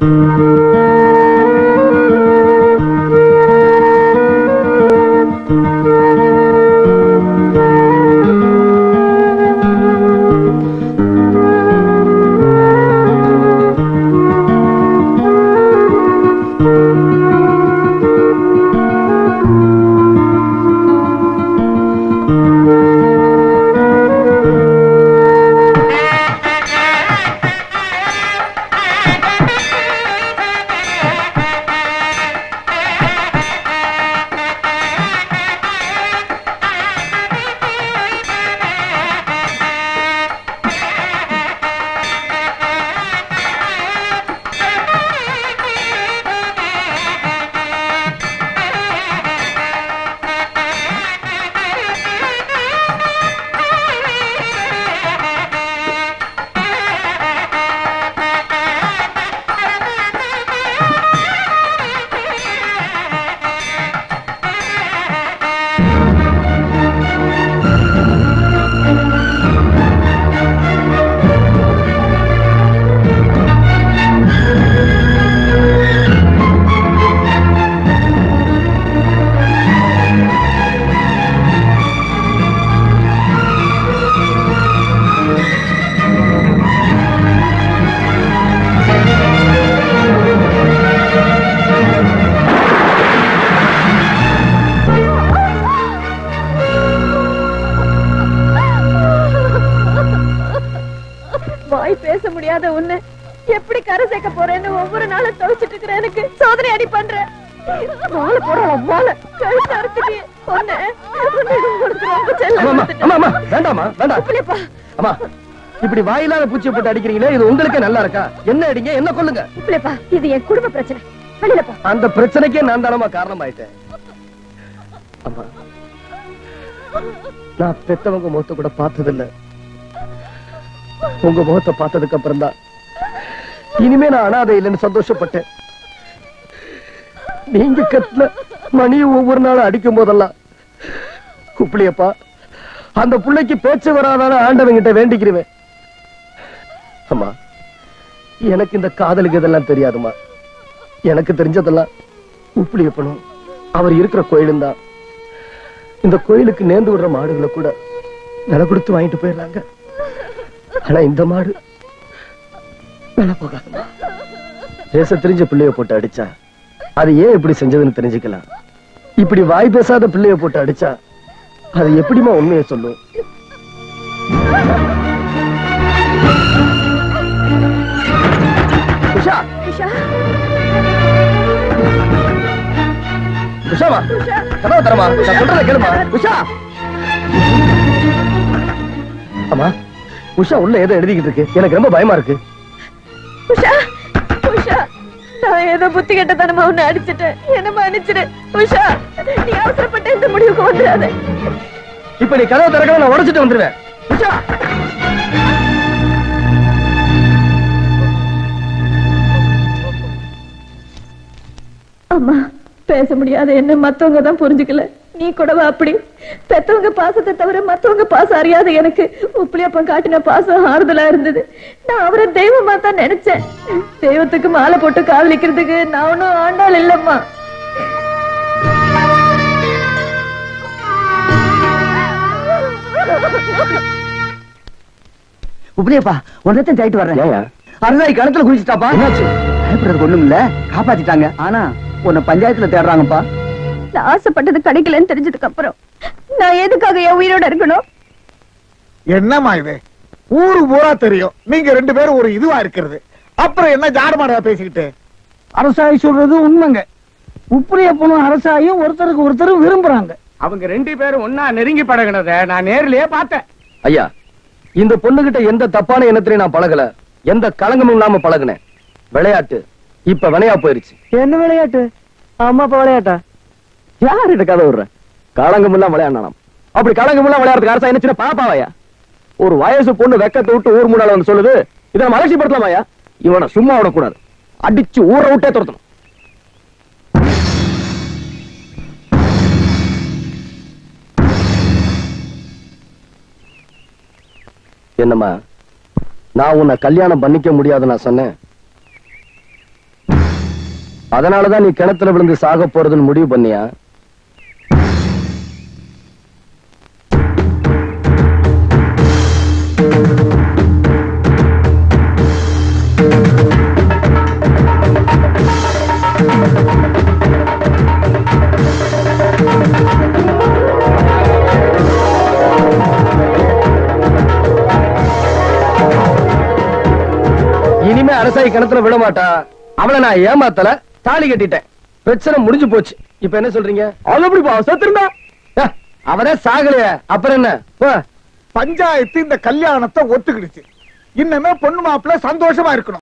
வாய் பேச முடியாத உன்னை எப்படி கரை சேர்க்க போறேன்னு ஒவ்வொரு நாளும் துவைச்சிட்டு இருக்கிற எனக்கு சோதனை அடி பண்ற மாலை போட மாலை கழுத்து அறுத்துட்டு பொண்ணு உனக்கு ரொம்ப செல்லம் அம்மா, கொடுத்துட்டேன். அம்மா, அம்மா, வேண்டாம்மா, வேண்டாம். அப்படியேப்பா. அம்மா இப்படி வாயில்லாத பூச்சியை போட்டு அடிக்கிறீங்களே இது உங்களுக்கு நல்லா இருக்கா என்ன அடிங்க என்ன கொல்லுங்க இப்படியேப்பா, இது என் குடும்ப பிரச்சனை வெளியில போ அந்த பிரச்சனைக்கே நான் தானமா காரணமாயிட்டேன் அம்மா நான் பெத்தவங்க முகத்தை கூட பார்த்ததில்ல உங்க முகத்தை பார்த்ததுக்கு அப்புறம் தான் இனிமே நான் அனாதை இல்லைன்னு சந்தோஷப்பட்டேன் நீங்க கத்துல மணியை ஒவ்வொரு நாளும் அடிக்கும் போதெல்லாம் குப்பிளியப்பா அந்த புள்ளைக்கு பேச்சு வராதான ஆண்டவங்கிட்ட வேண்டிக்கிறேன் அம்மா எனக்கு இந்த காதலுக்கு இதெல்லாம் தெரியாதுமா எனக்கு தெரிஞ்சதெல்லாம் உப்புளியப்பனும் அவர் இருக்கிற கோயிலும் தான் இந்த கோயிலுக்கு நேர்ந்து விடுற மாடுகளை கூட விலை கொடுத்து வாங்கிட்டு போயிடுறாங்க ஆனா இந்த மாடு விலை போகாதுமா பேச தெரிஞ்ச பிள்ளைய போட்டு அடிச்சா அது ஏன் இப்படி செஞ்சதுன்னு தெரிஞ்சுக்கலாம் இப்படி வாய் பேசாத பிள்ளைய போட்டு அடிச்சா அது எப்படிமா உண்மையை சொல்லும் உஷா உஷா உஷாமா கதவை தரமா நான் சொல்றத கேளுமா உஷா அம்மா உஷா உள்ள ஏதோ எழுதிக்கிட்டு இருக்கு எனக்கு ரொம்ப பயமா இருக்கு உஷா உஷா நான் ஏதோ புத்தி கெட்டத்தனமா உன்னை அடிச்சிட்டேன் என்ன மன்னிச்சிடு உஷா நீ அவசரப்பட்ட இந்த முடிவுக்கு வந்துடாத இப்ப நீ கதவை திறக்கணும் நான் உடைச்சிட்டு வந்துருவேன் உஷா அம்மா பேச முடியாத என்ன மத்தவங்க தான் புரிஞ்சுக்கல நீ கூடவா அப்படி பெத்தவங்க பாசத்தை தவிர மத்தவங்க பாசம் அறியாத எனக்கு உப்புளியப்பன் காட்டின பாசம் ஆறுதலா இருந்தது நான் அவரை தெய்வமா தான் நினைச்சேன் தெய்வத்துக்கு மாலை போட்டு காதலிக்கிறதுக்கு நான் ஒன்னும் ஆண்டாள் இல்லம்மா உப்படியப்பா ஒன்றத்தையும் தேய்ட்டு வர்றேன் அருணாய் கணத்துல குளிச்சுட்டாப்பா பயப்படுறதுக்கு ஒண்ணும் இல்ல காப்பாத்திட்டாங்க ஆனா உன்னை பஞ்சாயத்துல தேடுறாங்கப்பா நான் ஆசைப்பட்டது கிடைக்கலன்னு தெரிஞ்சதுக்கு அப்புறம் நான் எதுக்காக என் உயிரோட இருக்கணும் என்னம்மா இது ஊரு பூரா தெரியும் நீங்க ரெண்டு பேரும் ஒரு இதுவா இருக்கிறது அப்புறம் என்ன ஜாடமாடா பேசிக்கிட்டு அரசாய் சொல்றது உண்மைங்க உப்புரியப்பனும் அரசாயும் ஒருத்தருக்கு ஒருத்தர் விரும்புறாங்க அவங்க ரெண்டு பேரும் ஒன்னா நெருங்கி பழகினத நான் நேர்லயே பார்த்தேன் ஐயா இந்த பொண்ணுகிட்ட எந்த தப்பான எண்ணத்திலையும் நான் பழகல எந்த களங்கமும் இல்லாம பழகுனேன் விளையாட்டு இப்ப வினையா போயிருச்சு என்ன விளையாட்டு அம்மா அப்பா விளையாட்டா யார்கிட்ட கதை விடுற களங்கம் எல்லாம் விளையாடலாம் அப்படி களங்கம் எல்லாம் விளையாடுறதுக்கு அரசா என்ன சின்ன பாப்பாவையா ஒரு வயசு பொண்ணு வெக்கத்தை விட்டு ஊர் முன்னால வந்து சொல்லுது இதை நம்ம அலட்சியப்படுத்தலாமாயா இவனை சும்மா விடக்கூடாது அடிச்சு ஊரை விட்டே துரத்தணும் என்னம்மா நான் உன்னை கல்யாணம் பண்ணிக்க முடியாது நான் சொன்னேன் அதனாலதான் நீ கிணத்துல விழுந்து சாக போறதுன்னு முடிவு பண்ணியா இனிமே அரசாயி கிணத்துல விட மாட்டா அவளை நான் ஏமாத்தல தாலி கட்டிட்டேன் பிரச்சனை முடிஞ்சு போச்சு இப்ப என்ன சொல்றீங்க அது எப்படிப்பா செத்துருந்தா அவதான் சாகலையே அப்புறம் என்ன போ. பஞ்சாயத்து இந்த கல்யாணத்தை ஒத்துக்கிடுச்சு இன்னமே பொண்ணு மாப்பிள்ள சந்தோஷமா இருக்கணும்